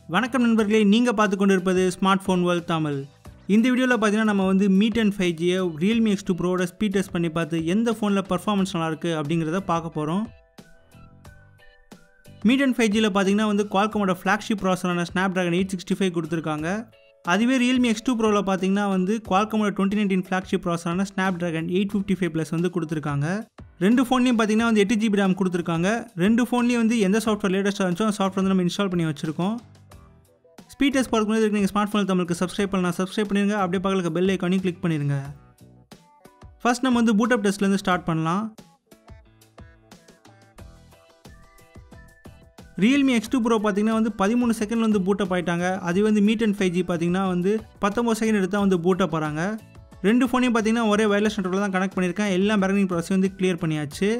வணக்கம் நண்பர்களே நீங்கள் பார்த்து கொண்டிருப்பது ஸ்மார்ட் ஃபோன் வேர்ல்ட் தமிழ் இந்த வீடியோவில் பார்த்தீங்கன்னா நம்ம வந்து மீட் அண்ட் ஃபைவ் ஜியை ரியல்மி எக்ஸ் டூ ப்ரோட ஸ்பீட் டெஸ்ட் பண்ணி பார்த்து எந்த ஃபோனில் பர்ஃபார்மன்ஸ் நல்லாயிருக்கு அப்படிங்கிறத பார்க்க போகிறோம் மீட் அண்ட் ஃபைவ் ஜியில் பார்த்தீங்கன்னா வந்து குவால்கமோட ஃப்ளாக்ஷிப் ப்ராசரான Snapdragon eight sixty five கொடுத்துருக்காங்க அதுவே ரியல்மி எக்ஸ் டூ ப்ரோவில் பார்த்தீங்கன்னா வந்து குவால்கமோட டுவெண்ட்டி நைன்டீன் ஃப்ளாக்ஷிப் ப்ராசரான Snapdragon eight fifty five plus வந்து கொடுத்துருக்காங்க ரெண்டு ஃபோன்லையும் பார்த்தீங்கன்னா வந்து எட்டு ஜிபி ரேம் கொடுத்துருக்காங்க ரெண்டு ஃபோன்லேயும் வந்து எந்த சாஃப்ட்வேர் லேட்டஸ்ட்டாக இருந்துச்சோ அந்த சாஃப்ட்வேர் வந்து நம்ம இன்ஸ்டால் பண்ணி வச்சிருக்கோம் ஸ்பீட் டெஸ்ட் பார்க்கும்போது நீங்கள் ஸ்மார்ட் ஃபோன் தமிழுக்கு சப்ஸ்கிரைப் பண்ணலாம் சப்ஸ்கிரைப் பண்ணிருங்க அப்படியே பக்கத்துக்கு பெல் ஐக்கானையும் கிளிக் பண்ணிடுங்க ஃபர்ஸ்ட் நம்ம வந்து பூட் அப் டெஸ்ட்லேருந்து ஸ்டார்ட் பண்ணலாம் ரியல்மி எக்ஸ் டூ ப்ரோ பார்த்தீங்கன்னா வந்து பதிமூணு செகண்டில் வந்து பூட்டப் ஆயிட்டாங்க அது வந்து மீட் அண்ட் ஃபைவ் ஜி பார்த்தீங்கன்னா வந்து பத்தொம்பது செகண்ட் எடுத்தால் வந்து பூட்டப் போகிறாங்க ரெண்டு ஃபோனையும் பார்த்தீங்கன்னா ஒரே வயர்லெஸ் நெட்வொர்க்கில் தான் கனெக்ட் பண்ணியிருக்கேன் எல்லா பேரனிங் ப்ராசஸ் வந்து கிளியர் பண்ணியாச்சு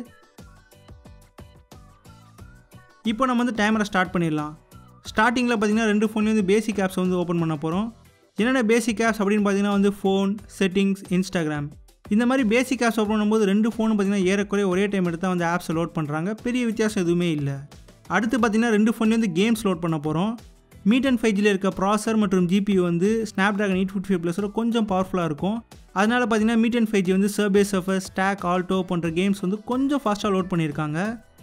இப்போ நம்ம வந்து டைமரை ஸ்டார்ட் பண்ணிடலாம் ஸ்டார்டிங்கில் பார்த்தீங்கன்னா ரெண்டு ஃபோன்லேயும் வந்து பேசிக் ஆப்ஸ் வந்து ஓப்பன் பண்ண போகிறோம் என்னென்ன பேசிக் ஆப்ஸ் அப்படின்னு பார்த்தீங்கன்னா வந்து ஃபோன் செட்டிங்ஸ் இன்ஸ்டாகிராம் இந்த மாதிரி பேசிக் ஆப்ஸ் ஓப்பன் பண்ணும்போது ரெண்டு ஃபோனும் பார்த்தீங்கன்னா ஏறக்குறைய ஒரே டைம் எடுத்தால் வந்து ஆப்ஸை லோட் பண்ணுறாங்க பெரிய வித்தியாசம் எதுவுமே இல்லை அடுத்து பார்த்தீங்கன்னா ரெண்டு ஃபோன்லேயும் வந்து கேம்ஸ் லோட் பண்ண போகிறோம் மீட் அண்ட் ஃபைவ் ஜியில் இருக்க ப்ராசர் மற்றும் ஜிபியூ வந்து Snapdragon eight fifty five ப்ளஸோட கொஞ்சம் பவர்ஃபுல்லாக இருக்கும் அதனால் பார்த்தீங்கன்னா மீட் அண்ட் ஃபைவ் ஜி வந்து சர்பே சர்ஃபர் ஸ்டாக் ஆல்டோ போன்ற கேம்ஸ் வந்து கொஞ்சம் ஃபாஸ்ட்டாக லோட் பண்ணியிருக்காங்க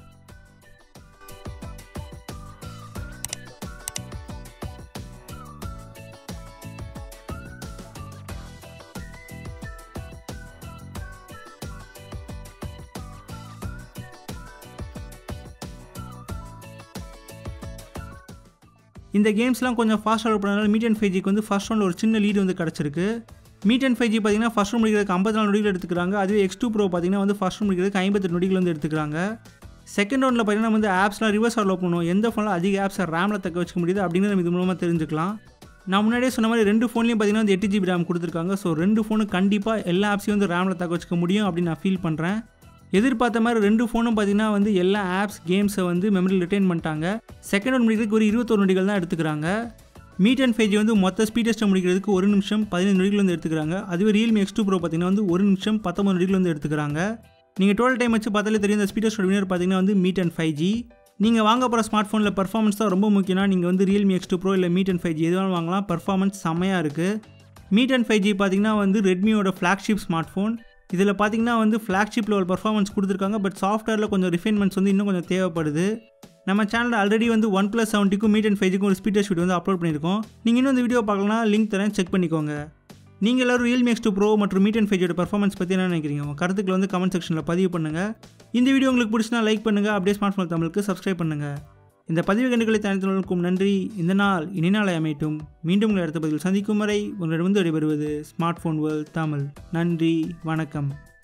இந்த கேம்ஸ்லாம் கொஞ்சம் ஃபாஸ்ட் லோட் பண்ணனால மீட் அண்ட் ஃபைவ் ஜிக்கு வந்து ஃபஸ்ட் ரவுண்டில் ஒரு சின்ன லீடு வந்து கிடச்சிருக்கு மீட் அண்ட் ஃபைவ் ஜி பார்த்தீங்கன்னா ஃபஸ்ட் ரூம் முடிக்கிறதுக்கு ஐம்பத்தி நாலு நொடிகள் எடுத்துக்கிறாங்க அதுவே எக்ஸ் டூ ப்ரோ பார்த்தீங்கன்னா வந்து ஃபஸ்ட் ரூம் முடிக்கிறதுக்கு ஐம்பத்தெட்டு நொடிகள் வந்து எடுத்துக்கிறாங்க செகண்ட் ரவுண்டில் பார்த்தீங்கன்னா வந்து ஆப்ஸ்லாம் ரிவர்ஸ் லோட் பண்ணுவோம் எந்த ஃபோனில் அதிக ஆப்ஸை ரேமில் தக்க வச்சுக்க முடியுது அப்படின்னு நம்ம இது மூலமாக தெரிஞ்சுக்கலாம் நான் முன்னாடியே சொன்ன மாதிரி ரெண்டு ஃபோன்லையும் பார்த்தீங்கன்னா வந்து எட்டு ஜிபி ரேம் கொடுத்துருக்காங்க ஸோ ரெண்டு ஃபோனு கண்டிப்பாக எல்லா ஆப்ஸையும் வந்து ரேமில் தக்க வச்சுக்க முடியும் அப்படின்னு நான் ஃபீல் பண்ணுறேன் எதிர்பார்த்த மாதிரி ரெண்டு ஃபோனும் பார்த்தீங்கன்னா வந்து எல்லா ஆப்ஸ் கேம்ஸை வந்து மெமரியில் ரிட்டைன் பண்ணிட்டாங்க செகண்ட் ஒன் முடிக்கிறதுக்கு ஒரு இருபத்தொரு நொடிகள் தான் எடுத்துக்கிறாங்க மீட் அண்ட் ஃபைவ் ஜி வந்து மொத்த ஸ்பீட் டெஸ்ட்டை முடிக்கிறதுக்கு ஒரு நிமிஷம் பதினஞ்சு நொடிகள் வந்து எடுத்துக்கிறாங்க அதுவே ரியல்மி எக்ஸ் டூ ப்ரோ பார்த்தீங்கன்னா வந்து ஒரு நிமிஷம் பத்தொம்பது நொடிகள் வந்து எடுத்துக்கிறாங்க நீங்கள் டோட்டல் டைம் வச்சு பார்த்தாலே தெரியும் இந்த ஸ்பீட் டெஸ்ட் வினர் பார்த்தீங்கன்னா வந்து மீட் அண்ட் ஃபைவ் ஜி நீங்கள் வாங்க போகிற ஸ்மார்ட் ஃபோனில் பர்ஃபார்மன்ஸ் தான் ரொம்ப முக்கியம்னா நீங்கள் வந்து ரியல்மி எக்ஸ் டூ ப்ரோ இல்லை மீட் அண்ட் ஃபைவ் ஜி எதுவாலும் வாங்கலாம் பர்ஃபார்மன்ஸ் செம்மையாக இருக்குது மீட் அண்ட் ஃபைவ் ஜி பார்த்தீங்கன்னா வந்து ரெட்மியோட ஃப்ளாக்ஷிப் ஸ்மார்ட் ஃபோன் இதில் பார்த்தீங்கன்னா வந்து ஃப்ளாக்ஷிப் லெவல் பர்ஃபார்மன்ஸ் கொடுத்துருக்காங்க பட் சாஃப்ட்வேரில் கொஞ்சம் ரிஃபைன்மெண்ட்ஸ் வந்து இன்னும் கொஞ்சம் தேவைப்படுது நம்ம சேனலில் ஆல்ரெடி வந்து ஒன் ப்ளஸ் செவன்ட்டிக்கும் மீட் அண்ட் ஃபைவ்க்கும் ஒரு ஸ்பீட் வீடியோ வந்து அப்லோட் பண்ணியிருக்கோம் நீங்கள் இன்னும் இந்த வீடியோ பார்க்கலாம் லிங்க் தரேன் செக் பண்ணிக்கோங்க நீங்கள் எல்லோரும் ரியல்மி எக்ஸ் டூ ப்ரோ மற்றும் மீட் அண்ட் ஃபைவோட பர்ஃபார்மன்ஸ் பற்றி என்ன நினைக்கிறீங்க உங்கள் கருத்துக்களை வந்து கமெண்ட் செக்ஷனில் பதிவு பண்ணுங்கள் இந்த வீடியோ உங்களுக்கு பிடிச்சினா லைக் பண்ணுங்கள் அப்படியே ஸ்மார்ட் ஃபோன் தமிழுக்கு சப்ஸ்கிரைப் பண்ணுங்கள் இந்த பதிவு கண்டுகளை தனித்துவர்களுக்கும் நன்றி இந்த நாள் இனி நாளை அமையட்டும் மீண்டும் உங்களை அடுத்த பதிவில் சந்திக்கும் வரை உங்களிடமிருந்து விடைபெறுவது ஸ்மார்ட் ஃபோன் வேர்ல்ட் தமிழ் நன்றி வணக்கம்